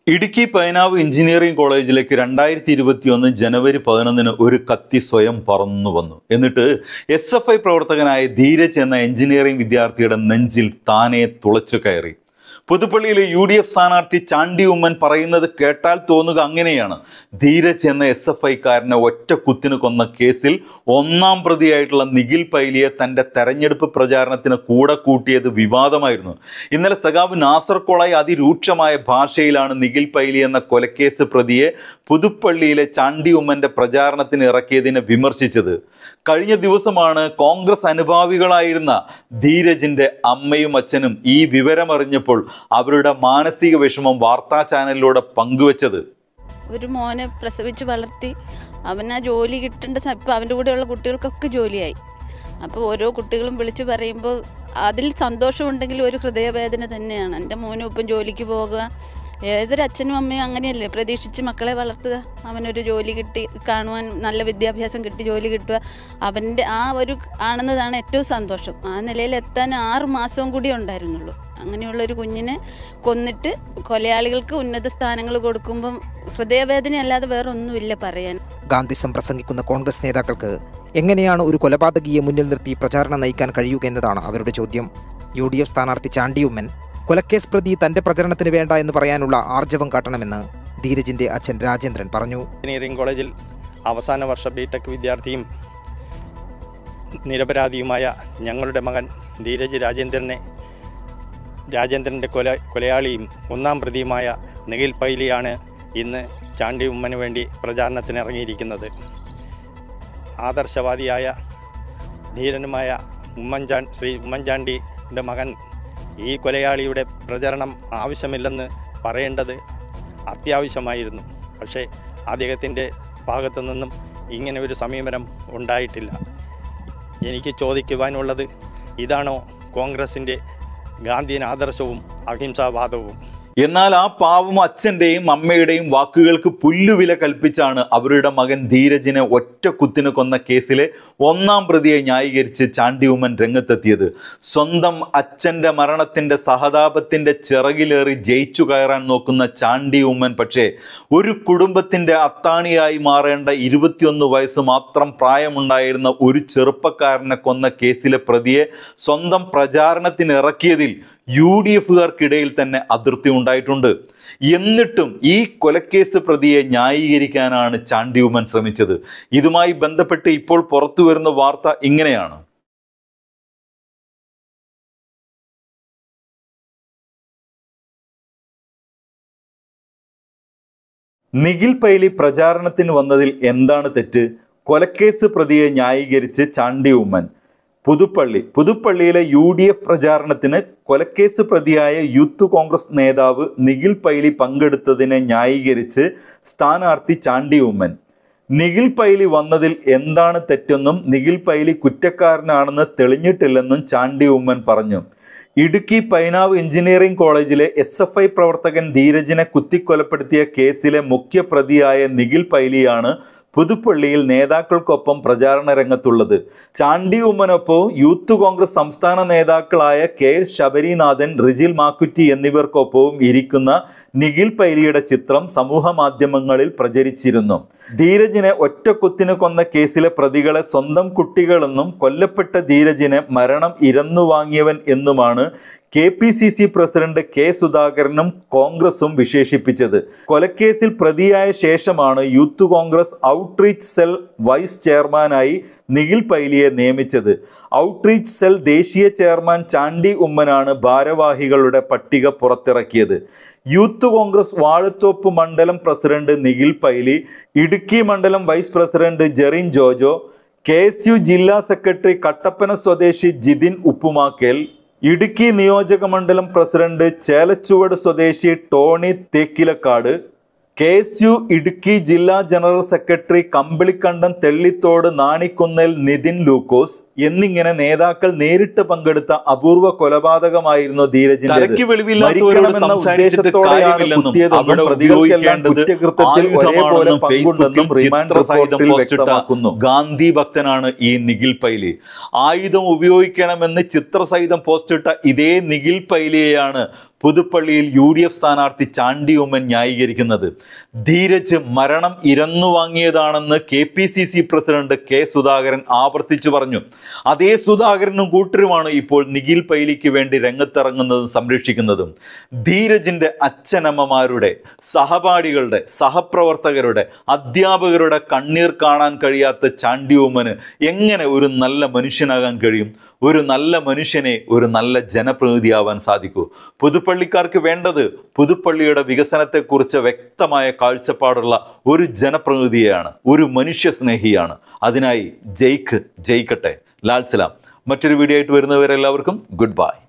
Idukki Painavu engineering കോളേജിലേക്ക് രണ്ടായിരത്തി ഇരുപത്തിയൊന്ന് ജനുവരി പതിനൊന്നിന് ഒരു കത്തി സ്വയം പറന്നു വന്നു എന്നിട്ട് എസ് എഫ് ഐ പ്രവർത്തകനായ ധീരജ് എന്ന എഞ്ചിനീയറിംഗ് വിദ്യാർത്ഥിയുടെ നെഞ്ചിൽ താനെ തുളച്ചു കയറി പുതുപ്പള്ളിയിലെ യു ഡി എഫ് സ്ഥാനാർത്ഥി ചാണ്ടി ഉമ്മൻ പറയുന്നത് കേട്ടാൽ തോന്നുക അങ്ങനെയാണ് ധീരജ് എന്ന എസ് എഫ് ഐക്കാരനെ ഒറ്റ കുത്തിന് കൊന്ന കേസിൽ ഒന്നാം പ്രതിയായിട്ടുള്ള നിഖിൽ പൈലിയെ തൻ്റെ തെരഞ്ഞെടുപ്പ് പ്രചാരണത്തിന് കൂടെ കൂട്ടിയത് വിവാദമായിരുന്നു ഇന്നലെ സഖാബ് നാസർ കോളായി അതിരൂക്ഷമായ ഭാഷയിലാണ് നിഖിൽ പൈലി എന്ന കൊലക്കേസ് പ്രതിയെ പുതുപ്പള്ളിയിലെ ചാണ്ടി ഉമ്മൻ്റെ പ്രചാരണത്തിന് ഇറക്കിയതിനെ വിമർശിച്ചത് കഴിഞ്ഞ ദിവസമാണ് കോൺഗ്രസ് അനുഭാവികളായിരുന്ന ധീരജിൻ്റെ അമ്മയും അച്ഛനും ഈ വിവരമറിഞ്ഞപ്പോൾ അവരുടെ മാനസിക വിഷമം വാർത്താ ചാനലിലൂടെ പങ്കുവച്ചത് ഒരു മോനെ പ്രസവിച്ച് വളർത്തി അവന് ആ ജോലി കിട്ടേണ്ട സ- ഇപ്പം അവൻ്റെ കൂടെയുള്ള കുട്ടികൾക്കൊക്കെ ജോലിയായി അപ്പോൾ ഓരോ കുട്ടികളും വിളിച്ച് പറയുമ്പോൾ അതിൽ സന്തോഷമുണ്ടെങ്കിലും ഒരു ഹൃദയവേദന തന്നെയാണ് എൻ്റെ മോനും ഇപ്പം ജോലിക്ക് പോകുക ഏതൊരു അച്ഛനും അമ്മയും അങ്ങനെയല്ലേ പ്രതീക്ഷിച്ച് മക്കളെ വളർത്തുക അവനൊരു ജോലി കിട്ടി കാണുവാൻ നല്ല വിദ്യാഭ്യാസം കിട്ടി ജോലി കിട്ടുക അവൻ്റെ ആ ഒരു ആണെന്നതാണ് ഏറ്റവും സന്തോഷം ആ നിലയിൽ എത്താൻ ആറ് മാസവും കൂടി ഉണ്ടായിരുന്നുള്ളൂ അങ്ങനെയുള്ള ഒരു കുഞ്ഞിനെ കൊന്നിട്ട് കൊലയാളികൾക്ക് ഉന്നത സ്ഥാനങ്ങൾ കൊടുക്കുമ്പം ഹൃദയവേദന അല്ലാതെ വേറെ ഒന്നുമില്ല പറയാൻ ഗാന്ധിസം പ്രസംഗിക്കുന്ന കോൺഗ്രസ് നേതാക്കൾക്ക് എങ്ങനെയാണ് ഒരു കൊലപാതകിയെ മുന്നിൽ നിർത്തി പ്രചാരണം നയിക്കാൻ കഴിയുക എന്നതാണ് അവരുടെ ചോദ്യം യു ഡി എഫ് സ്ഥാനാർത്ഥി ചാണ്ടിയുമ്മൻ കൊലക്കേസ് പ്രതി തന്റെ പ്രചരണത്തിന് വേണ്ട എന്ന് പറയാനുള്ള ആർജവം കാട്ടണമെന്ന് ധീരജിന്റെ അച്ഛൻ രാജേന്ദ്രൻ പറഞ്ഞു എഞ്ചിനീയറിംഗ് കോളേജിൽ അവസാന വർഷ ബിടെക് വിദ്യാർത്ഥിയും നിരപരാധിയുമായ ഞങ്ങളുടെ മകൻ ധീരജ് രാജേന്ദ്രനെ രാജേന്ദ്രൻ്റെ കൊല കൊലയാളിയും ഒന്നാം പ്രതിയുമായ നിഖിൽ പൈലിയാണ് ഇന്ന് ചാണ്ടി ഉമ്മന് വേണ്ടി പ്രചാരണത്തിന് ഇറങ്ങിയിരിക്കുന്നത് ആദർശവാദിയായ ധീരനുമായ ഉമ്മൻചാ ശ്രീ ഉമ്മൻചാണ്ടിയുടെ മകൻ ഈ കൊലയാളിയുടെ പ്രചരണം ആവശ്യമില്ലെന്ന് പറയേണ്ടത് അത്യാവശ്യമായിരുന്നു പക്ഷേ അദ്ദേഹത്തിൻ്റെ ഭാഗത്തു നിന്നും ഇങ്ങനെ ഒരു സമീപനം ഉണ്ടായിട്ടില്ല എനിക്ക് ചോദിക്കുവാനുള്ളത് ഇതാണോ കോൺഗ്രസിൻ്റെ ഗാന്ധിയൻ ആദർശവും അഹിംസാവാദവും എന്നാൽ ആ പാവം അച്ഛൻ്റെയും അമ്മയുടെയും വാക്കുകൾക്ക് പുല്ലുവില കൽപ്പിച്ചാണ് അവരുടെ മകൻ ധീരജിനെ ഒറ്റ കുത്തിന് കൊന്ന കേസിലെ ഒന്നാം പ്രതിയെ ന്യായീകരിച്ച് ചാണ്ടി ഉമ്മൻ രംഗത്തെത്തിയത് സ്വന്തം അച്ഛൻ്റെ മരണത്തിൻ്റെ സഹതാപത്തിൻ്റെ ചിറകിലേറി ജയിച്ചു കയറാൻ നോക്കുന്ന ചാണ്ടി ഉമ്മൻ പക്ഷേ ഒരു കുടുംബത്തിൻ്റെ അത്താണിയായി മാറേണ്ട ഇരുപത്തിയൊന്ന് വയസ്സ് മാത്രം പ്രായമുണ്ടായിരുന്ന ഒരു ചെറുപ്പക്കാരനെ കൊന്ന കേസിലെ പ്രതിയെ സ്വന്തം പ്രചാരണത്തിന് ഇറക്കിയതിൽ യു ഡി എഫുകാർക്കിടയിൽ തന്നെ അതിർത്തി ഉണ്ടായിട്ടുണ്ട് എന്നിട്ടും ഈ കൊലക്കേസ് പ്രതിയെ ന്യായീകരിക്കാനാണ് ചാണ്ടി ഉമ്മൻ ശ്രമിച്ചത് ഇതുമായി ബന്ധപ്പെട്ട് ഇപ്പോൾ പുറത്തു വരുന്ന വാർത്ത ഇങ്ങനെയാണ് നിഖിൽ പൈലി പ്രചാരണത്തിന് വന്നതിൽ എന്താണ് തെറ്റ് കൊലക്കേസ് പ്രതിയെ ന്യായീകരിച്ച് ചാണ്ടി ഉമ്മൻ പുതുപ്പള്ളി പുതുപ്പള്ളിയിലെ യു ഡി എഫ് പ്രചാരണത്തിന് കൊലക്കേസ് പ്രതിയായ യൂത്ത് കോൺഗ്രസ് നേതാവ് നിഖിൽ പൈലി പങ്കെടുത്തതിനെ ന്യായീകരിച്ച് സ്ഥാനാർത്ഥി ചാണ്ടി ഉമ്മൻ നിഖിൽ പൈലി വന്നതിൽ എന്താണ് തെറ്റെന്നും നിഖിൽ പൈലി കുറ്റക്കാരനാണെന്ന് തെളിഞ്ഞിട്ടില്ലെന്നും ചാണ്ടി ഉമ്മൻ പറഞ്ഞു ഇടുക്കി പൈനാവ് എഞ്ചിനീയറിംഗ് കോളേജിലെ എസ് എഫ് ഐ പ്രവർത്തകൻ ധീരജിനെ കുത്തിക്കൊലപ്പെടുത്തിയ കേസിലെ മുഖ്യ പ്രതിയായ നിഖിൽ പൈലിയാണ് പുതുപ്പള്ളിയിൽ നേതാക്കൾക്കൊപ്പം പ്രചാരണ രംഗത്തുള്ളത് ചാണ്ടി ഉമ്മനൊപ്പവും യൂത്ത് കോൺഗ്രസ് സംസ്ഥാന നേതാക്കളായ കെ എസ് ശബരിനാഥൻ റിജിൽ മാക്കുറ്റി എന്നിവർക്കൊപ്പവും ഇരിക്കുന്ന നിഖിൽ പൈലിയുടെ ചിത്രം സമൂഹ മാധ്യമങ്ങളിൽ പ്രചരിച്ചിരുന്നു ധീരജിനെ ഒറ്റക്കുത്തിന് കൊന്ന കേസിലെ പ്രതികളെ സ്വന്തം കുട്ടികളെന്നും കൊല്ലപ്പെട്ട ധീരജിനെ മരണം ഇരന്നു വാങ്ങിയവൻ എന്നുമാണ് K P C C president K സുധാകരനും കോൺഗ്രസും വിശേഷിപ്പിച്ചത് കൊലക്കേസിൽ പ്രതിയായ ശേഷമാണ് Youth Congress outreach cell vice ചെയർമാനായി നിഖിൽ പൈലിയെ നിയമിച്ചത് ഔട്ട്റീച്ച് സെൽ ദേശീയ ചെയർമാൻ ചാണ്ടി ഉമ്മനാണ് ഭാരവാഹികളുടെ പട്ടിക പുറത്തിറക്കിയത് യൂത്ത് കോൺഗ്രസ് വാഴത്തോപ്പ് മണ്ഡലം പ്രസിഡന്റ് നിഖിൽ പൈലി ഇടുക്കി മണ്ഡലം vice president Jerin Jojo K S U ജില്ലാ സെക്രട്ടറി കട്ടപ്പന സ്വദേശി ജിതിൻ ഉപ്പുമാക്കേൽ ഇടുക്കി നിയോജക മണ്ഡലം പ്രസിഡന്റ് ചേലച്ചുവട് സ്വദേശി Tony Thekkilakkad K S U Idukki ജില്ലാ ജനറൽ സെക്രട്ടറി കമ്പിളിക്കണ്ടം തെള്ളിത്തോട് നാണിക്കുന്നേൽ നിതിൻ ലൂക്കോസ് എന്നിങ്ങനെ നേതാക്കൾ നേരിട്ട് പങ്കെടുത്ത അപൂർവ കൊലപാതകമായിരുന്നു ധീരജിന്റെ തലയ്ക്ക് വെളിവില്ലാത്തവരോട് സംസാരിച്ചിട്ട് കാര്യമില്ലെന്നും അവിടെ ഉപയോഗിക്കേണ്ടത് ആയുധമാണെന്നും ഫേസ്ബുക്കിൽ ചിത്രസഹിതം പോസ്റ്റിട്ട ഗാന്ധി ഭക്തനാണ് ഈ നിഖിൽ പൈലി ആയുധം ഉപയോഗിക്കണമെന്ന് ചിത്രസഹിതം പോസ്റ്റിട്ട ഇതേ നിഖിൽ പൈലിയെയാണ് പുതുപ്പള്ളിയിൽ യു ഡി എഫ് സ്ഥാനാർത്ഥി ചാണ്ടി ഉമ്മൻ ന്യായീകരിക്കുന്നത് ധീരജ് മരണം ഇരന്നു വാങ്ങിയതാണെന്ന് K P C C president K Sudhakaran ആവർത്തിച്ചു പറഞ്ഞു അതേ സുധാകരനും കൂട്ടരുമാണ് ഇപ്പോൾ നിഖിൽ പൈലിക്ക് വേണ്ടി രംഗത്തിറങ്ങുന്നതും സംരക്ഷിക്കുന്നതും ധീരജിന്റെ അച്ഛനമ്മമാരുടെ സഹപാഠികളുടെ സഹപ്രവർത്തകരുടെ അധ്യാപകരുടെ കണ്ണീർ കാണാൻ കഴിയാത്ത ചാണ്ടി ഉമ്മന് എങ്ങനെ ഒരു നല്ല മനുഷ്യനാകാൻ കഴിയും ഒരു നല്ല മനുഷ്യനെ ഒരു നല്ല ജനപ്രതിനിധിയാവാൻ സാധിക്കൂ പുതുപ്പള്ളിക്കാർക്ക് വേണ്ടത് പുതുപ്പള്ളിയുടെ വികസനത്തെക്കുറിച്ച് വ്യക്തമായ കാഴ്ചപ്പാടുള്ള ഒരു ജനപ്രതിനിധിയാണ് ഒരു മനുഷ്യ സ്നേഹിയാണ് അതിനായി ജയിക്ക് ജയിക്കട്ടെ ലാൽ സലാം മറ്റൊരു വീഡിയോ ആയിട്ട് വരുന്നവരെല്ലാവർക്കും ഗുഡ് ബൈ